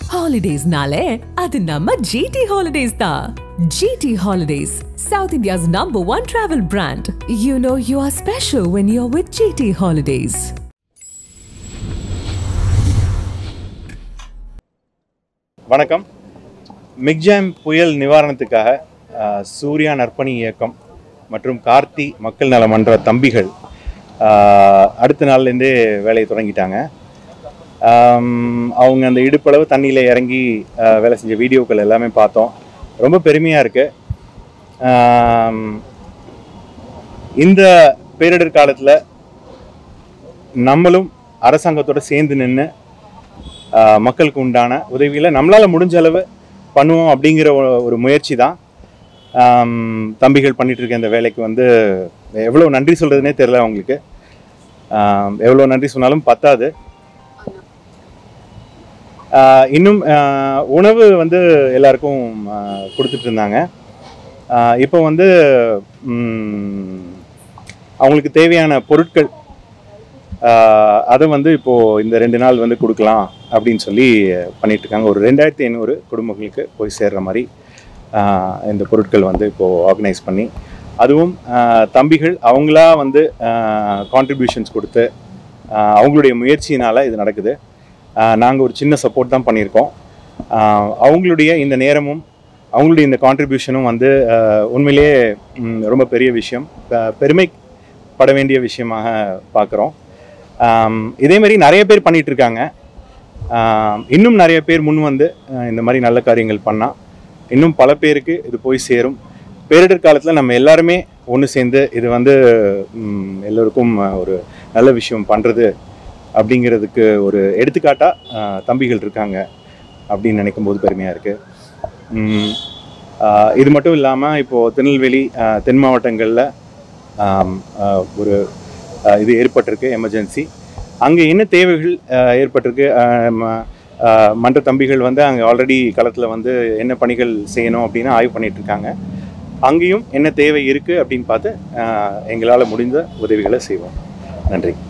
ஹாலிடேஸ்னாலே அது நம்ம ஜிடி ஹாலிடேஸ் தான் GT holidays South India's number one travel brand you know you are special when you are with GT holidays வணக்கம் Michaung புயல் நிவாரணத்துக்காக அஹ், சூர்யா நற்பணி இயக்கம் மற்றும் கார்த்தி மக்கள் நல மன்ற தம்பிகள் அஹ், அடுத்த நாள்லேருந்தே வேலையை தொடங்கிட்டாங்க ஆம், அவங்க அந்த இடுப்பளவு தண்ணியில் இறங்கி அஹ், வேலை செஞ்ச வீடியோக்கள் எல்லாமே பார்த்தோம் ரொம்ப பெருமையாக இருக்குது இந்த பேரிடர் காலத்தில் நம்மளும் அரசாங்கத்தோட சேர்ந்து நின்று ஆஹ் மக்களுக்கு உண்டான உதவிகளை நம்மளால் முடிஞ்ச அளவு பண்ணுவோம் அப்படிங்கிற ஒரு- ஒரு முயற்சி தான் ஆம், தம்பிகள் பண்ணிட்டு இருக்க இந்த வேலைக்கு வந்து எவ்வளோ நன்றி சொல்கிறதுனே தெரில அவங்களுக்கு ஆம், எவ்வளோ நன்றி சொன்னாலும் பத்தாது ஆஹ் இன்னும் ஆஹ் உணவு வந்து எல்லாருக்கும் ஆஹ் கொடுத்துட்டு இருந்தாங்க ஆஹ் இப்போ வந்து ம், அவங்களுக்கு தேவையான பொருட்கள் ஆஹ் அதை வந்து இப்போது இந்த ரெண்டு நாள் வந்து கொடுக்கலாம் அப்படின்னு சொல்லி பண்ணிட்டு இருக்காங்க ஒரு ரெண்டாயிரத்தி ஐநூறு குடும்பங்களுக்கு போய் சேர்ற மாதிரி ஆஹ் இந்த பொருட்கள் வந்து இப்போது ஆர்கனைஸ் பண்ணி அதுவும் ஆஹ் தம்பிகள் அவங்களா வந்து கான்ட்ரிபியூஷன்ஸ் கொடுத்து ஆஹ் அவங்களுடைய முயற்சியினால் இது நடக்குது நாங்கள் ஒரு சின்ன சப்போர்ட் தான் பண்ணியிருக்கோம் ஆஹ் அவங்களுடைய இந்த நேரமும் அவங்களுடைய இந்த கான்ட்ரிபியூஷனும் வந்து ஆஹ் உண்மையிலேயே ம், ரொம்ப பெரிய விஷயம் ஆஹ் பெருமைப்பட வேண்டிய விஷயமாக பார்க்குறோம் ஆம், இதே மாதிரி நிறைய பேர் பண்ணிட்டு இருக்காங்க ஆம், இன்னும் நிறைய பேர் முன் வந்து அஹ், இந்த மாதிரி நல்ல காரியங்கள் பண்ணால் இன்னும் பல பேருக்கு இது போய் சேரும் பேரிடர் காலத்தில் நம்ம எல்லாருமே ஒன்று சேர்ந்து இது வந்து ம், எல்லோருக்கும் அஹ், ஒரு நல்ல விஷயம் பண்ணுறது அப்படிங்கிறதுக்கு ஒரு எடுத்துக்காட்டாக தம்பிகள் இருக்காங்க அப்படின்னு நினைக்கும் போது பெருமையாக இருக்குது இது மட்டும் இல்லாமல் இப்போது திருநெல்வேலி அஹ், தென் மாவட்டங்களில் ஆம், அஹ், ஒரு அஹ், இது ஏற்பட்டிருக்கு எமர்ஜென்சி அங்கே என்ன தேவைகள் அஹ், ஏற்பட்டிருக்கு அஹ், ம- அஹ், மன்ற தம்பிகள் வந்து அங்கே ஆல்ரெடி களத்தில் வந்து என்ன பணிகள் செய்யணும் அப்படின்னு ஆய்வு பண்ணிட்டு இருக்காங்க அங்கேயும் என்ன தேவை இருக்குது அப்படின்னு பார்த்து எங்களால் முடிந்த உதவிகளை செய்வோம் நன்றி